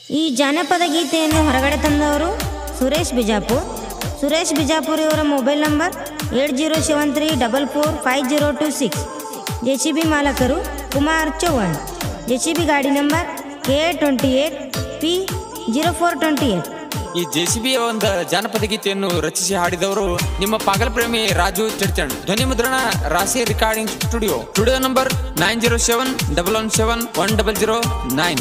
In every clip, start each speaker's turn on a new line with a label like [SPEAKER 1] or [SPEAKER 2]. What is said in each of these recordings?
[SPEAKER 1] ಈ ಜಾನಪದ ಗೀತೆಯನ್ನು ಹೊರಗಡೆ ತಂದವರು ಸುರೇಶ್ ಬಿಜಾಪುರ್ ಸುರೇಶ್ ಬಿಜಾಪುರ್ ಇವರ mobile number eight zero seven three double four five zero two six J C B ಮಾಲಕರು Kumar Chauhan J C B ಗಾಡಿ number K twenty eight P zero four twenty eight
[SPEAKER 2] ಈ ಜೆಸಿಬಿ ಒಂದು ಜಾನಪದ ಗೀತೆಯನ್ನು ರಚಿಸಿ ಹಾಡಿದವರು ನಿಮ್ಮ ಪಾಗಲ್ ಪ್ರೇಮಿ ರಾಜು ಚಿಡ್ಚಣ್ ಧ್ವನಿ ಮುದ್ರಣ Rashi recording studio studio number nine zero seven double one seven one double zero nine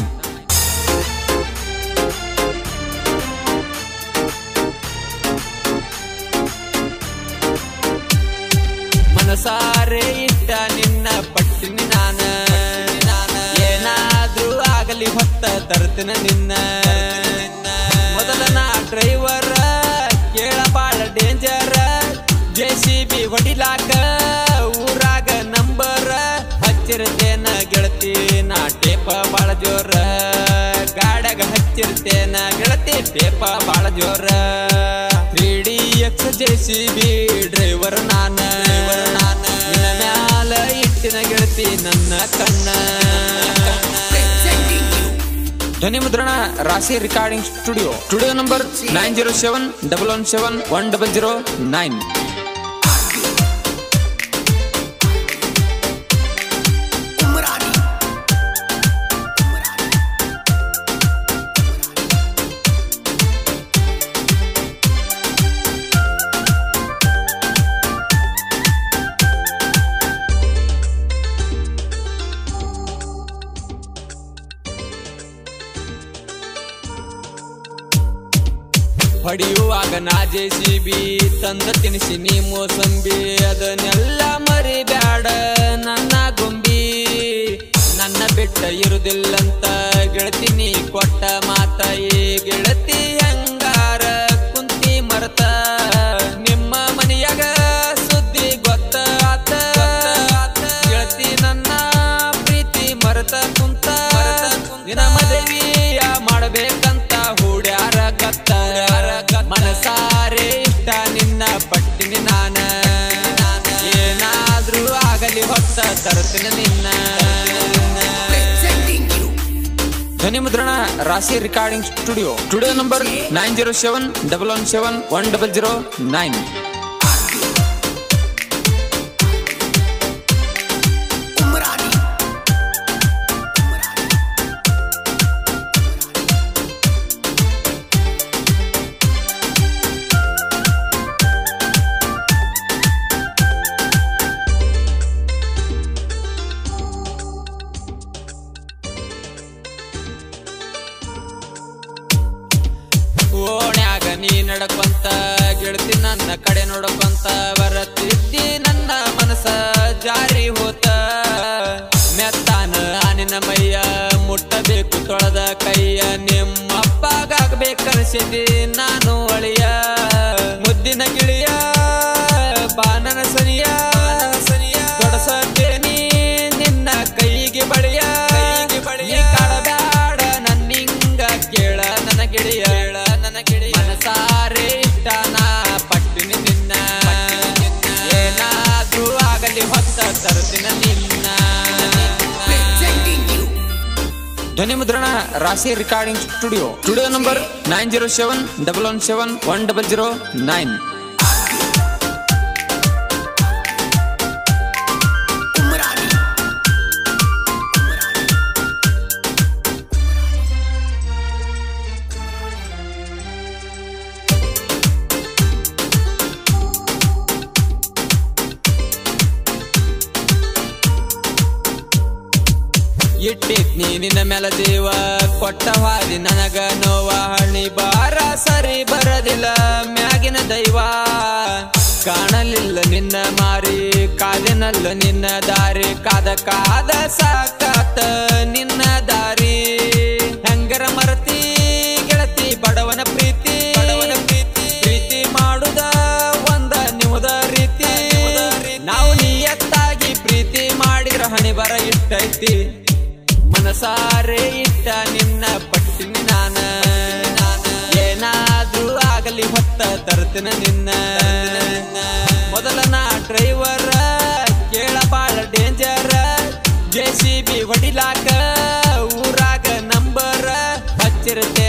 [SPEAKER 2] ಮನಸಾರೆ ಇಟ್ಟ ನಿನ್ನ ಪಟ್ಟಿನಿ ನಾನ ಏನಾದ್ರೂ ಆಗಲಿ ಹೊತ್ತ ತರ್ತಿನ ನಿನ್ನ ಮೊದಲ ನಾ ಡ್ರೈವರ್ ಕೇಳ ಬಾಳ ಡೇಂಜರ್ ಜೆ ಸಿ ಬಿ ಹೊಡಿಲಾಕ ಊರಾಗ ನಂಬರ್ ಹಚ್ಚಿರ್ತೇನ ಗೆಳತಿ ನಾ ಟೇಪ ಬಾಳ ಜೋರ ಗಾಡಗ ಹಚ್ಚಿರ್ತೇನ ಗೆಳತಿ ಟೇಪ ಬಾಳ ಜೋರ three D X J C B driver ನಾನ ನಿನ್ನ ಮ್ಯಾಲ ಇಟ್ಟಿನ ಗೆಳತಿ ನನ್ನ ಕಣ್ಣ ಧ್ವನಿ ಮುದ್ರಣ Rashi recording studio studio number nine zero seven double one seven one double zero nine ಹೊಡೆಯುವಾಗ ನಾ ಜೆ ಸಿ ಬಿ ತಂದ ತಿನಿಸಿ ನೀ ಮೋಸಂಬಿ ಅದನ್ನೆಲ್ಲ ಮರಿಬ್ಯಾಡ ನನ್ನ ಗೊಂಬಿ ನನ್ನ ಬಿಟ್ಟ ಇರುದಿಲ್ಲಂತ ಗೆಳತಿನಿ ಕೊಟ್ಟ ಮಾತ ಈ ಗೆಳತಿ ಹಂಗಾರ ಕುಂತಿ ಮರತ ನಿಮ್ಮ ಮನೆಯಾಗ ಸುದ್ದಿ ಗೊತ್ತ ಆತ ಗೆಳತಿ ನನ್ನ ಪ್ರೀತಿ ಮರತ ಕುಂತ ನಿನ್ನ ಮದುವೆಯ ಮಾಡಬೇಕಂತ ಹೂಡ್ಯಾರ ಗತ್ತ ಮನಸಾರೆ ಇಷ್ಟ ನಿನ್ನ ಪಟ್ಟಿನಿ ನಾನ ಏನಾದ್ರೂ ಆಗಲಿ ಹೊತ್ತ ತರ್ತಿನ ನಿನ್ನ ಧ್ವನಿ ಮುದ್ರಣ Rashi recording studio studio number nine zero seven double one seven one double zero nine ಓಣ್ಯಾಗ ನೀ ನಡಕೊಂತ ಗೆಳತಿ ನನ್ನ ಕಡೆ ನೋಡಕೊಂತ ಬರತ್ತಿದ್ದಿ ನನ್ನ ಮನಸ ಜಾರಿ ಹೋತ ಮೆತ್ತಾನ ನಿನ್ನ ಮೈಯ ಮುಟ್ಟಬೇಕು ತೊಳೆದ ಕೈಯ ನಿಮ್ಮಪ್ಪಗಾಗಬೇಕನ್ಸಿದಿ ನಾನು ಒಳಿಯ ಮುದ್ದಿನ ಗಿಳಿಯ ಬಾನನ ಸನಿಯ ತೊಡಸತ್ತೇನಿ ನಿನ್ನ ಕೈಗೆ ಬಳಿಯ ನೀ ಕಾಡಬೇಡ ನನ್ನಿಂಗ ಕೇಳ ನನ್ನ ಗೆಳೆಯ ನನ್ನ ಗೆಳೆಯ ಮನಸಾರೆ ಇಷ್ಟ ನಾ ಪಟ್ಟಿನಿ ನಿನ್ನ ಏನಾದ್ರೂ ಆಗಲಿ ಹೊತ್ತ ತರುತ್ತಿನ ನಿನ್ನ ಧ್ವನಿ ಮುದ್ರಣ Rashi recording studio studio number nine zero seven double one seven one double zero nine ಇಟ್ಟಿತ್ ನೀ ನಿನ್ನ ಮೇಲ ದೇವ ಕೊಟ್ಟ ಹಾದಿ ನನಗ ನೋವ ಹಣಿ ಬಾರ ಸರಿ ಬರದಿಲ್ಲ ಮ್ಯಾಗಿನ ದೈವ ಕಾಣಲಿಲ್ಲ ನಿನ್ನ ಮಾರಿ ಕಾದಿನಲ್ಲ ನಿನ್ನ ದಾರಿ ಕಾದ ಕಾದ ಸಾಕಾತ ನಿನ್ನ ದಾರಿ ಹೆಂಗರ ಮರತಿ ಗೆಳತಿ ಬಡವನ ಪ್ರೀತಿ ಬಡವನ ಪ್ರೀತಿ ಪ್ರೀತಿ ಮಾಡುದ ಒಂದ ನಿಮದ ರೀತಿ ನಾವು ನಿಯತ್ತಾಗಿ ಪ್ರೀತಿ ಮಾಡಿದ್ರ ಹಣಿ ಬರ ಇಟ್ಟೈತಿ ಮನಸಾರೆ ಇಟ್ಟ ನಿನ್ನ ಪಟ್ಟಿನಿ ನಾನ ಏನಾದ್ರೂ ಆಗಲಿ ಹೊತ್ತ ತರ್ತಿನ ನಿನ್ನ ಮೊದಲ ನಾ ಡ್ರೈವರ್ ಕೇಳ ಬಾಳ ಡೇಂಜರ್ ಜೆ ಸಿ ಬಿ ಹೊಡಿಲಾಕ ಊರಾಗ ನಂಬರ್ ಹಚ್ಚಿರ ಇರುತ್ತೆ